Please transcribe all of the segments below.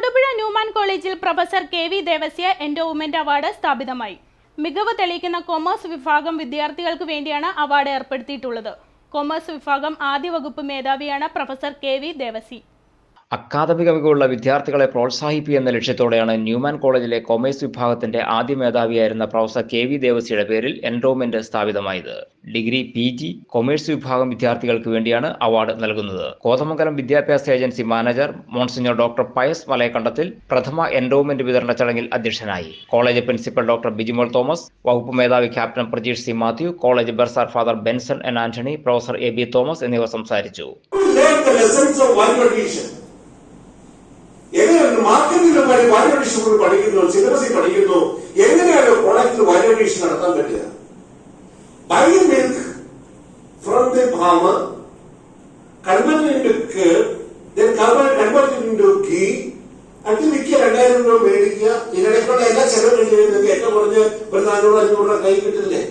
Thodupuzha Newman കോളേജിൽ professor K V Devasya endowment award സ്ഥാപിതമായി മികവ് തെളിയിക്കുന്ന കൊമേഴ്സ് വിഭാഗം വിദ്യാർത്ഥികൾക്ക് വേണ്ടിയാണ് അവാർഡ് ഏർപ്പെടുത്തിയിട്ടുള്ളത് കൊമേഴ്സ് വിഭാഗം ആദ്യ വകുപ്പ് മേധാവിയാണ് പ്രൊഫസർ കെ വി ദേവസി അക്കാദമിക മികവുള്ള വിദ്യാർത്ഥികളെ പ്രോത്സാഹിപ്പിക്കുക എന്ന ലക്ഷ്യത്തോടെയാണ് ന്യൂമാൻ കോളേജിലെ കൊമേഴ്സ് വിഭാഗത്തിന്റെ ആദ്യ മേധാവിയായിരുന്ന പ്രൊഫസർ കെ വി ദേവസിയുടെ പേരിൽ എൻറോൾമെന്റ് സ്ഥാപിതമായത് ഡിഗ്രി പി ജി കൊമേഴ്സ് വിഭാഗം വിദ്യാർത്ഥികൾക്ക് വേണ്ടിയാണ് അവാർഡ് നൽകുന്നത് കോതമംഗലം വിദ്യാഭ്യാസ agency manager monsignor doctor Pius Malayakandathil പ്രഥമ എൻറോൾമെന്റ് വിതരണ ചടങ്ങിൽ അധ്യക്ഷനായി college principal doctor Bijimol Thomas വകുപ്പ് മേധാവി captain Prajeesh C Mathew college bursar father Benson N Antony professor A B Thomas എന്നിവർ സംസാരിച്ചു learn the lessons of value addition. എങ്ങനെയാണ് മാർക്കറ്റിംഗ് വാല്യൂ അഡീഷൻ പഠിക്കുന്നു സിലബസിൽ പഠിക്കുന്നു എങ്ങനെയാണ് പ്രോഡക്റ്റിൽ വാല്യൂ അഡീഷൻ നടത്താൻ പറ്റുക buy milk from the farmer convert into convert into ghee അത് വിൽക്കുക രണ്ടായിരം രൂപ മേടിക്കുക ഇതിനിടയ്ക്കുള്ള എല്ലാ ചെലവും കഴിഞ്ഞ് നിങ്ങൾക്ക് ഏറ്റവും കുറഞ്ഞ് ഒരു നാനൂറ് അഞ്ഞൂറ് രൂപ കൈ കിട്ടില്ലേ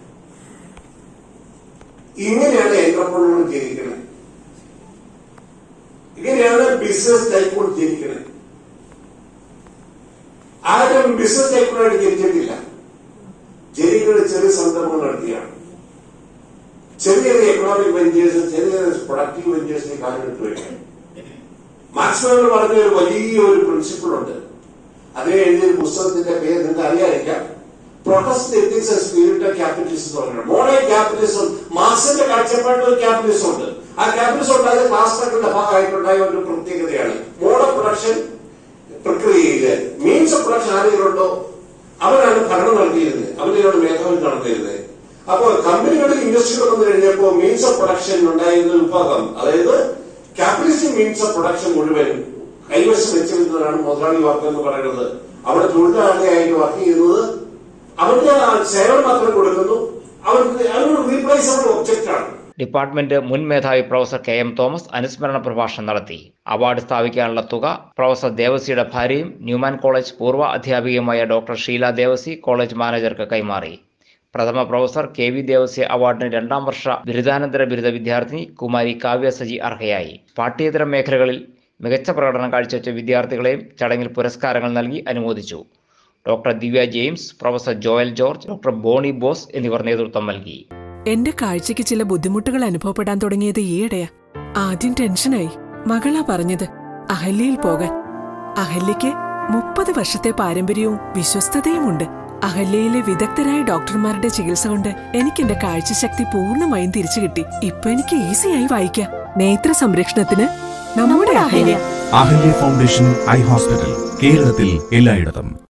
ഇങ്ങനെയാണ് എന്റർപ്രണർ ജീവിക്കുന്നത് ഇങ്ങനെയാണ് ബിസിനസ് ടൈക്കോൺ ജനിക്കുന്നത് ആരും ബിസിനസ് ടൈക്കോണായിട്ട് ജനിച്ചിട്ടില്ല ജനിക്കുന്നത് ചെറിയ സംരംഭങ്ങൾ നടത്തിയാണ് ചെറിയ ചെറിയ എക്കണോമിക് വെഞ്ചേഴ്സ് ചെറിയ ചെറിയ പ്രൊഡക്റ്റീവ് വെഞ്ചേഴ്സിനെ കാലെടുത്ത് വയ്ക്കാൻ മാക്സിമം പറഞ്ഞ ഒരു വലിയ ഒരു പ്രിൻസിപ്പിൾ ഉണ്ട് അതിനെ എഴുതിയ ഒരു പുസ്തകത്തിന്റെ പേര് നിങ്ങൾക്ക് അറിയാതിരിക്കാം protest ethics and spirit of capitalism എന്ന് പറയുന്നത് മോഡേൺ ക്യാപിറ്റലിസം മാർക്സിന്റെ കാഴ്ചപ്പാടിൽ ഒരു ക്യാപിറ്റലിസം ഉണ്ട് ആ ക്യാപിറ്റലിസം ഉണ്ടായ ക്ലാസ് സ്ട്രക്ചറിന്റെ ഭാഗമായിട്ടുണ്ടായ ഒരു പ്രത്യേകതയാണ് മോഡൽ പ്രൊഡക്ഷൻ പ്രക്രിയയില് മീൻസ് ഓഫ് പ്രൊഡക്ഷൻ ആരെങ്കിലുണ്ടോ അവരാണ് ഭരണം നൽകിയിരുന്നത് അവരെയാണ് മേധാവി നടത്തിയിരുന്നത് അപ്പോൾ കമ്പനികളിൽ ഇൻഡസ്ട്രികൾ വന്നു കഴിഞ്ഞപ്പോൾ മീൻസ് ഓഫ് പ്രൊഡക്ഷൻ ഉണ്ടായിരുന്ന വിഭാഗം അതായത് ക്യാപിറ്റലിസ്റ്റ് മീൻസ് ഓഫ് പ്രൊഡക്ഷൻ മുഴുവൻ കൈവശം വെച്ചിരുന്നതാണ് മുതലാളി വാക്ക് എന്ന് പറയുന്നത് അവിടെ തൊഴിലാളിയായിട്ട് വർക്ക് ചെയ്യുന്നത് അവരുടെ ആ സേവനം മാത്രം കൊടുക്കുന്നു അവർക്ക് അതൊരു റീപ്ലേസബിൾ ഒബ്ജക്റ്റ് ആണ് ഡിപ്പാർട്ട്മെന്റ് മുൻ മേധാവി പ്രൊഫസർ കെ എം തോമസ് അനുസ്മരണ പ്രഭാഷണം നടത്തി അവാർഡ് സ്ഥാപിക്കാനുള്ള തുക പ്രൊഫസർ ദേവസിയുടെ ഭാര്യയും ന്യൂമാൻ കോളേജ് പൂർവ്വ അധ്യാപികയുമായ ഡോക്ടർ ഷീല ദേവസി കോളേജ് മാനേജർക്ക് കൈമാറി പ്രഥമ പ്രൊഫസർ കെ വി ദേവസി അവാർഡിന് രണ്ടാം വർഷ ബിരുദാനന്തര ബിരുദ വിദ്യാർത്ഥിനി കുമാരി കാവ്യ സജി അർഹയായി പാഠ്യേതര മേഖലകളിൽ മികച്ച പ്രകടനം കാഴ്ചവെച്ച വിദ്യാർത്ഥികളെയും ചടങ്ങിൽ പുരസ്കാരങ്ങൾ നൽകി അനുമോദിച്ചു doctor Divya James professor Joyal George doctor Boney Bose എന്നിവർ നേതൃത്വം നൽകി എന്റെ കാഴ്ചയ്ക്ക് ചില ബുദ്ധിമുട്ടുകൾ അനുഭവപ്പെടാൻ തുടങ്ങിയത് ഈയിടെയാ ആദ്യം ടെൻഷനായി മകളാ പറഞ്ഞത് അഹല്യയിൽ പോകാൻ അഹല്യയ്ക്ക് മുപ്പത് വർഷത്തെ പാരമ്പര്യവും വിശ്വസ്തതയുമുണ്ട് അഹല്യയിലെ വിദഗ്ധരായ ഡോക്ടർമാരുടെ ചികിത്സ കൊണ്ട് എനിക്ക് എന്റെ കാഴ്ചശക്തി പൂർണ്ണമായും തിരിച്ചു കിട്ടി ഇപ്പൊ എനിക്ക് ഈസിയായി വായിക്കാം നേത്ര സംരക്ഷണത്തിന് നമ്മുടെ Ahalya Ahalya foundation eye hospital കേരളത്തിൽ എല്ലായിടത്തും